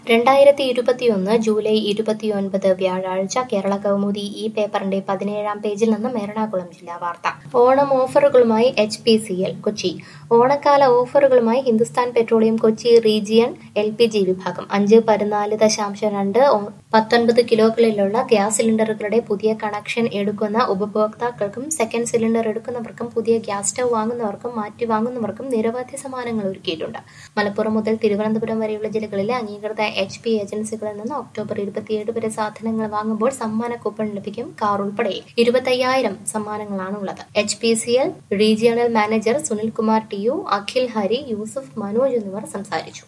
രണ്ടായിരത്തി ഇരുപത്തിയൊന്ന് ജൂലൈ ഇരുപത്തിയൊൻപത് വ്യാഴാഴ്ച കേരള കൗമുദി ഈ പേപ്പറിന്റെ പതിനേഴാം പേജിൽ നിന്നും എറണാകുളം ജില്ലാ വാർത്ത ഓണം ഓഫറുകളുമായി H P C L Kochi ഓണക്കാല ഓഫറുകളുമായി Hindustan petroleum Kochi region L P G വിഭാഗം അഞ്ച് പതിനാല് ദശാംശം രണ്ട് ഓ- പത്തൊൻപത് കിലോകളിലുള്ള ഗ്യാസ് സിലിണ്ടറുകളുടെ പുതിയ കണക്ഷൻ എടുക്കുന്ന ഉപഭോക്താക്കൾക്കും സെക്കൻഡ് സിലിണ്ടർ എടുക്കുന്നവർക്കും പുതിയ ഗ്യാസ് സ്റ്റൗ വാങ്ങുന്നവർക്കും മാറ്റി വാങ്ങുന്നവർക്കും നിരവധി സമ്മാനങ്ങൾ ഒരുക്കിയിട്ടുണ്ട് മലപ്പുറം മുതൽ തിരുവനന്തപുരം വരെയുള്ള ജില്ലകളിലെ അംഗീകൃത എച്ച് പി ഏജൻസികളിൽ നിന്ന് ഒക്ടോബർ ഇരുപത്തിയേഴ് വരെ സാധനങ്ങൾ വാങ്ങുമ്പോൾ സമ്മാന കൂപ്പൺ ലഭിക്കും കാർ ഉൾപ്പെടെ ഇരുപത്തയ്യായിരം സമ്മാനങ്ങളാണുള്ളത് H P C L regional manager Sunilkumar T U Akhil Hari Yusuf Manoj എന്നിവർ സംസാരിച്ചു